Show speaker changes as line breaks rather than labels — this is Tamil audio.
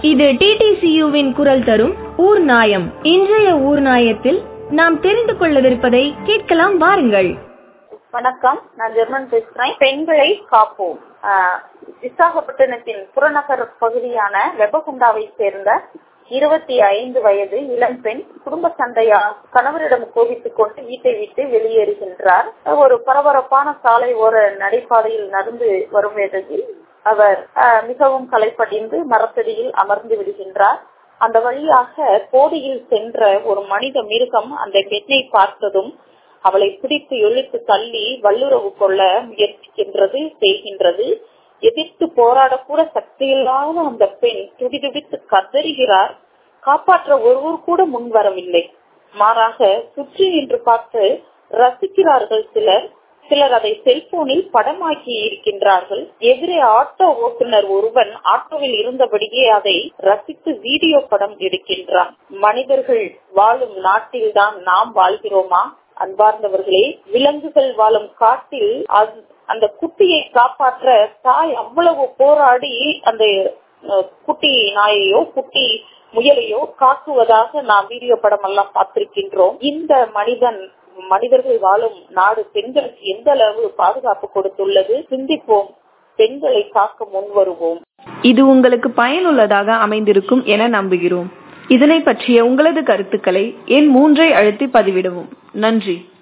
இது டிடிசியுவின் குரல் தரும் ஊர் நாயம் இன்றைய ஊர் நாயத்தில் நாம் தெரிந்து கொள்ளவிருப்பதை கேட்கலாம் வாருங்கள்
வணக்கம் நான் ஜெர்மன் பேசுறேன் பெண்களை காப்போம் ஆஹ் விசாகப்பட்டினத்தின் புறநகர் பகுதியான வெப்பகுண்டாவை சேர்ந்த இருபத்தி ஐந்து வயது இளம்பெண் குடும்ப சண்டையா கணவரிடம் கோபித்துக் கொண்டு வீட்டை விட்டு வெளியேறுகின்றார் ஒரு பரபரப்பான சாலை ஓர நடைபாதையில் நடந்து வரும் வேளையில் அவர் ஆஹ், மிகவும் களைப்படைந்து மரத்தடியில் அமர்ந்து விடுகின்றார் அந்த வழியாக கோடியில் சென்ற ஒரு மனித மிருகம் அந்த பெண்ணை பார்த்ததும் அவளை பிடித்து இழுத்து தள்ளி வல்லுறவு கொள்ள முயற்சிக்கின்றது செய்கின்றது எதிர்த்து போராடக்கூட சக்தியில்லாத அந்த பெண் துடிதுடித்து கதறுகிறார் காப்பாற்ற ஒருவர் கூட முன் வரவில்லை மாறாக சுற்றி நின்று பார்த்து ரசிக்கிறார்கள் சிலர் சிலர் அதை செல்போனில் படமாக்கி இருக்கின்றார்கள் எதிரே ஆட்டோ ஓட்டுநர் ஒருவன் ஆட்டோவில் இருந்தபடியே அதை ரசித்து வீடியோ படம் எடுக்கின்றான் மனிதர்கள் வாழும் நாட்டில்தான் நாம் வாழ்கிறோமா அன்பார்ந்தவர்களே விலங்குகள் வாழும் காட்டில் அது- அந்த குட்டியை காப்பாற்ற தாய் அவ்வளவு போராடி அந்த அஹ், குட்டி நாயையோ குட்டி முயலையோ காக்குவதாக நாம் வீடியோ படம் எல்லாம் பார்த்திருக்கின்றோம் இந்த மனிதன் மனிதர்கள் வாழும் நாடு பெண்களுக்கு எந்த அளவு பாதுகாப்பு கொடுத்துள்ளது சிந்திப்போம் பெண்களை காக்க முன் வருவோம்
இது உங்களுக்கு பயனுள்ளதாக அமைந்திருக்கும் என நம்புகிறோம் இதனை பற்றிய உங்களது கருத்துக்களை எண் மூன்றை அழுத்தி பதிவிடவும் நன்றி